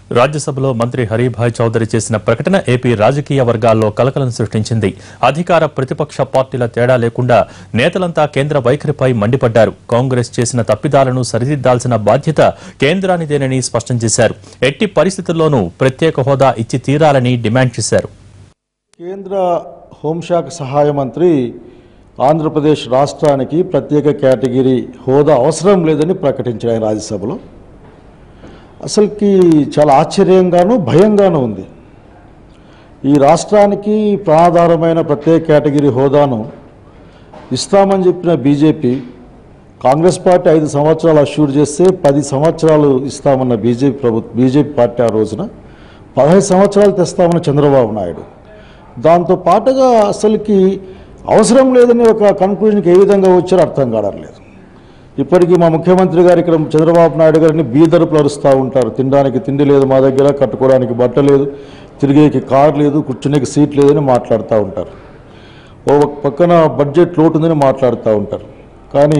రాజ్యసభలో మంత్రి హరిభాయ్ చౌదరి చేసిన ప్రకటన ఏపీ రాజకీయ వర్గాల్లో కలకలం సృష్టించింది అధికార ప్రతిపక్ష పార్టీల తేడా లేకుండా నేతలంతా కేంద్ర వైఖరిపై మండిపడ్డారు కాంగ్రెస్ చేసిన తప్పిదాలను సరిదిద్దాల్సిన బాధ్యత కేంద్రానిదేనని స్పష్టం చేశారు ఎట్టి పరిస్థితుల్లోనూ ప్రత్యేక హోదా ఇచ్చి తీరాలని డిమాండ్ చేశారు కేంద్ర హోంశాఖ సహాయ మంత్రి ఆంధ్రప్రదేశ్ రాష్ట్రానికి ప్రత్యేక కేటగిరీ హోదా అవసరం లేదని ప్రకటించారు ఆయన రాజ్యసభలో అసలుకి చాలా ఆశ్చర్యంగాను భయంగాను ఉంది ఈ రాష్ట్రానికి ప్రాధారమైన ప్రత్యేక కేటగిరీ హోదాను ఇస్తామని చెప్పిన బీజేపీ కాంగ్రెస్ పార్టీ ఐదు సంవత్సరాలు అష్యూర్ చేస్తే పది సంవత్సరాలు ఇస్తామన్న బీజేపీ ప్రభుత్వ బీజేపీ పార్టీ ఆ రోజున పదహైదు సంవత్సరాలు తెస్తామన్న చంద్రబాబు నాయుడు దాంతో పాటుగా అసలుకి అవసరం లేదని ఒక కన్క్లూజన్కి ఏ విధంగా వచ్చారో అర్థం కావడం లేదు ఇప్పటికీ మా ముఖ్యమంత్రి గారు ఇక్కడ చంద్రబాబు నాయుడు గారిని బీదరుపులు అరుస్తూ ఉంటారు తినడానికి తిండి లేదు మా దగ్గర కట్టుకోవడానికి బట్ట లేదు తిరిగేకి కార్ లేదు కూర్చునేకి సీట్ లేదని మాట్లాడుతూ ఉంటారు ఓ పక్కన బడ్జెట్ లోటు ఉందని మాట్లాడుతూ ఉంటారు కానీ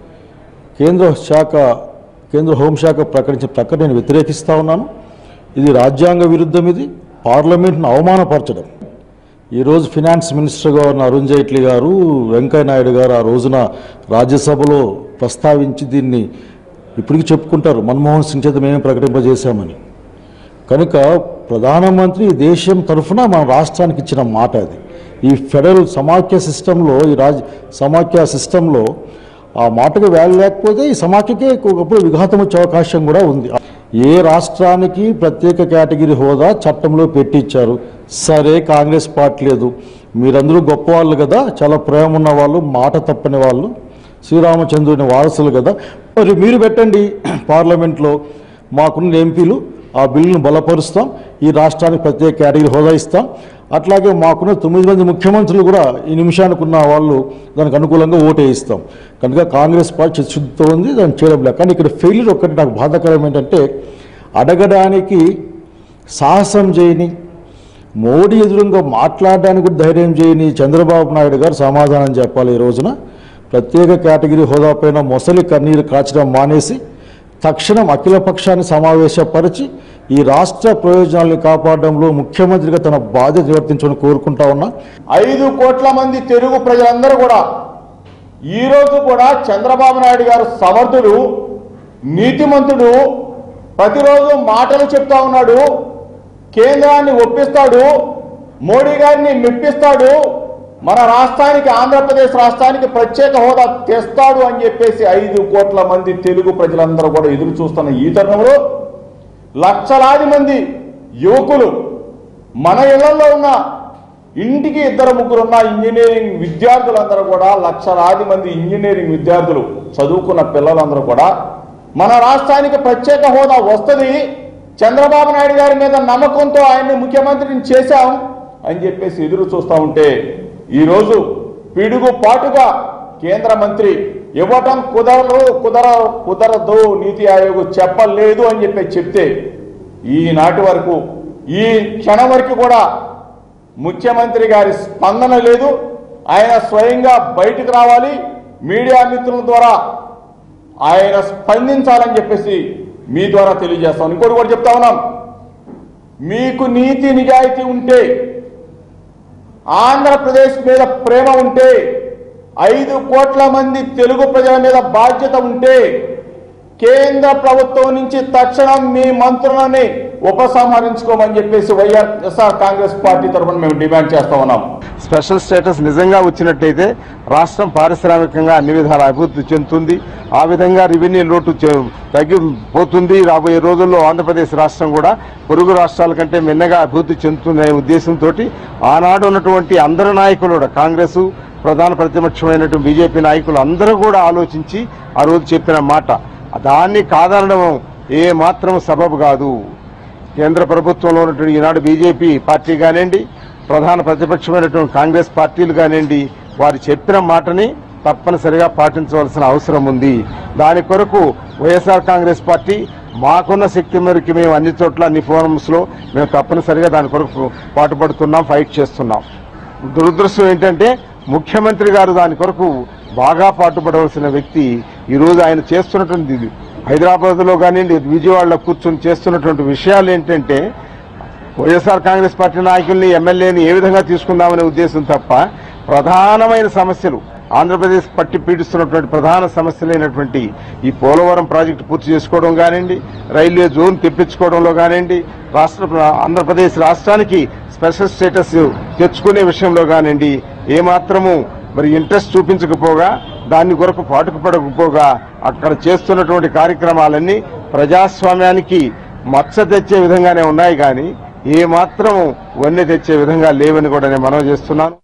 కేంద్ర శాఖ కేంద్ర హోంశాఖ ప్రకటించిన ప్రకటన నేను వ్యతిరేకిస్తూ ఉన్నాను ఇది రాజ్యాంగ విరుద్ధం ఇది పార్లమెంట్ను అవమానపరచడం ఈరోజు ఫినాన్స్ మినిస్టర్గా ఉన్న అరుణ్ జైట్లీ గారు వెంకయ్య నాయుడు గారు ఆ రోజున రాజ్యసభలో ప్రస్తావించి దీన్ని ఇప్పటికీ చెప్పుకుంటారు మన్మోహన్ సింగ్ చేత మేమే ప్రకటింపజేశామని కనుక ప్రధానమంత్రి ఈ దేశం తరఫున మన రాష్ట్రానికి ఇచ్చిన మాట అది ఈ ఫెడరల్ సమాఖ్య సిస్టంలో ఈ రాజ్ సమాఖ్య సిస్టంలో ఆ మాటకు వేలు లేకపోతే ఈ సమాఖ్యకే ఒకప్పుడు విఘాతం వచ్చే అవకాశం కూడా ఉంది ఏ రాష్ట్రానికి ప్రత్యేక కేటగిరీ హోదా చట్టంలో పెట్టించారు సరే కాంగ్రెస్ పార్టీ లేదు మీరందరూ గొప్పవాళ్ళు కదా చాలా ప్రేమ ఉన్న వాళ్ళు మాట తప్పని వాళ్ళు శ్రీరామచంద్రుని వారసులు కదా మరి మీరు పెట్టండి పార్లమెంట్లో మాకున్న ఎంపీలు ఆ బిల్లును బలపరుస్తాం ఈ రాష్ట్రానికి ప్రత్యేక కేటగిరీ హోదా ఇస్తాం అట్లాగే మాకున్న తొమ్మిది మంది ముఖ్యమంత్రులు కూడా ఈ నిమిషానికి ఉన్న వాళ్ళు దానికి అనుకూలంగా ఓటు వేయిస్తాం కనుక కాంగ్రెస్ పార్టీ చిత్తశుద్ధితో ఉంది దాన్ని చేయడం లేదు కానీ ఇక్కడ ఫెయిల్యూర్ ఒక్కటి నాకు బాధాకరం ఏంటంటే అడగడానికి సాహసం చేయని మోడీ ఎదురుగా మాట్లాడడానికి కూడా ధైర్యం చేయని చంద్రబాబు నాయుడు గారు సమాధానం చెప్పాలి ఈ రోజున ప్రత్యేక కేటగిరీ హోదా పైన మొసలి కన్నీరు కాచడం మానేసి తక్షణం అఖిల పక్షాన్ని సమావేశపరిచి ఈ రాష్ట్ర ప్రయోజనాలను కాపాడడంలో ముఖ్యమంత్రిగా తన బాధ్యత నిర్వర్తించమని కోరుకుంటా ఉన్నా ఐదు కోట్ల మంది తెలుగు ప్రజలందరూ కూడా ఈ రోజు కూడా చంద్రబాబు నాయుడు గారు సమర్థుడు నీతిమంతుడు ప్రతిరోజు మాటలు చెప్తా ఉన్నాడు కేంద్రాన్ని ఒప్పిస్తాడు మోడీ గారిని మెప్పిస్తాడు మన రాష్ట్రానికి ఆంధ్రప్రదేశ్ రాష్ట్రానికి ప్రత్యేక హోదా తెస్తాడు అని చెప్పేసి ఐదు కోట్ల మంది తెలుగు ప్రజలందరూ కూడా ఎదురు చూస్తున్న ఈ తరుణంలో లక్షలాది మంది యువకులు మన ఇళ్లలో ఉన్న ఇంటికి ఇద్దరు ముగ్గురు ఉన్న ఇంజనీరింగ్ విద్యార్థులందరూ కూడా లక్షలాది మంది ఇంజనీరింగ్ విద్యార్థులు చదువుకున్న పిల్లలందరూ కూడా మన రాష్ట్రానికి ప్రత్యేక హోదా వస్తుంది చంద్రబాబు నాయుడు గారి మీద నమ్మకంతో ఆయన్ని ముఖ్యమంత్రిని చేశాం అని చెప్పేసి ఎదురు చూస్తూ ఉంటే ఈరోజు పిడుగు పాటుగా కేంద్ర మంత్రి ఇవ్వటం కుదరదు కుదర కుదరదు నీతి ఆయోగ్ చెప్పలేదు అని చెప్పి చెప్తే ఈనాటి వరకు ఈ క్షణం వరకు కూడా ముఖ్యమంత్రి గారి స్పందన లేదు ఆయన స్వయంగా బయటకు రావాలి మీడియా మిత్రుల ద్వారా ఆయన స్పందించాలని చెప్పేసి మీ ద్వారా తెలియజేస్తాం ఇంకోటి కూడా చెప్తా ఉన్నాం మీకు నీతి నిజాయితీ ఉంటే ఆంధ్రప్రదేశ్ మీద ప్రేమ ఉంటే ఐదు కోట్ల మంది తెలుగు ప్రజల మీద బాధ్యత ఉంటే కేంద్ర ప్రభుత్వం నుంచి తక్షణం మీ మంత్రులని ఉపసంహరించుకోమని చెప్పేసి వైఎస్ఆర్ కాంగ్రెస్ పార్టీ తరఫున మేము డిమాండ్ చేస్తా ఉన్నాం స్పెషల్ స్టేటస్ నిజంగా వచ్చినట్టయితే రాష్ట్రం పారిశ్రామికంగా అన్ని విధాల అభివృద్ధి చెందుతుంది ఆ విధంగా రెవెన్యూ లోటు చె- తగ్గిపోతుంది రాబోయే రోజుల్లో ఆంధ్రప్రదేశ్ రాష్ట్రం కూడా పొరుగు రాష్ట్రాల కంటే మిన్నగా అభివృద్ధి చెందుతుందనే ఉద్దేశంతో ఆనాడు ఉన్నటువంటి అందరు నాయకులు కూడా కాంగ్రెస్ ప్రధాన ప్రతిపక్షమైనటువంటి బీజేపీ నాయకులు అందరూ కూడా ఆలోచించి ఆ రోజు చెప్పిన మాట దాన్ని కాదనడం ఏ మాత్రం సబబు కాదు కేంద్ర ప్రభుత్వంలో ఉన్నటువంటి ఈనాడు బీజేపీ పార్టీ కానివ్వండి ప్రధాన ప్రతిపక్షమైనటువంటి కాంగ్రెస్ పార్టీలు కానివ్వండి వారు చెప్పిన మాటని తప్పనిసరిగా పాటించవలసిన అవసరం ఉంది దాని కొరకు వైఎస్ఆర్ కాంగ్రెస్ పార్టీ మాకున్న శక్తి మేరకు మేము అన్ని చోట్ల అన్ని ఫోరమ్స్ లో మేము తప్పనిసరిగా దాని కొరకు పాటుపడుతున్నాం ఫైట్ చేస్తున్నాం దురదృష్టం ఏంటంటే ముఖ్యమంత్రి గారు దాని కొరకు బాగా పాటుపడవలసిన వ్యక్తి ఈరోజు ఆయన చేస్తున్నటువంటి హైదరాబాద్లో కానివ్వండి విజయవాడలో కూర్చొని చేస్తున్నటువంటి విషయాలు ఏంటంటే వైఎస్ఆర్ కాంగ్రెస్ పార్టీ నాయకుల్ని ఎమ్మెల్యేని ఏ విధంగా తీసుకుందామనే ఉద్దేశం తప్ప ప్రధానమైన సమస్యలు ఆంధ్రప్రదేశ్ పట్టి పీడిస్తున్నటువంటి ప్రధాన సమస్యలైనటువంటి ఈ పోలవరం ప్రాజెక్టు పూర్తి చేసుకోవడం కానివ్వండి రైల్వే జోన్ తెప్పించుకోవడంలో కానివ్వండి రాష్ట్ర ఆంధ్రప్రదేశ్ రాష్ట్రానికి స్పెషల్ స్టేటస్ తెచ్చుకునే విషయంలో కానివ్వండి ఏమాత్రము మరి ఇంట్రెస్ట్ చూపించకపోగా దాని కొరకు పాటుకుపడకపోగా అక్కడ చేస్తున్నటువంటి కార్యక్రమాలన్నీ ప్రజాస్వామ్యానికి మచ్చ తెచ్చే విధంగానే ఉన్నాయి కానీ ఏ మాత్రం వన్నె తెచ్చే విధంగా లేవని కూడా నేను మనవి చేస్తున్నాను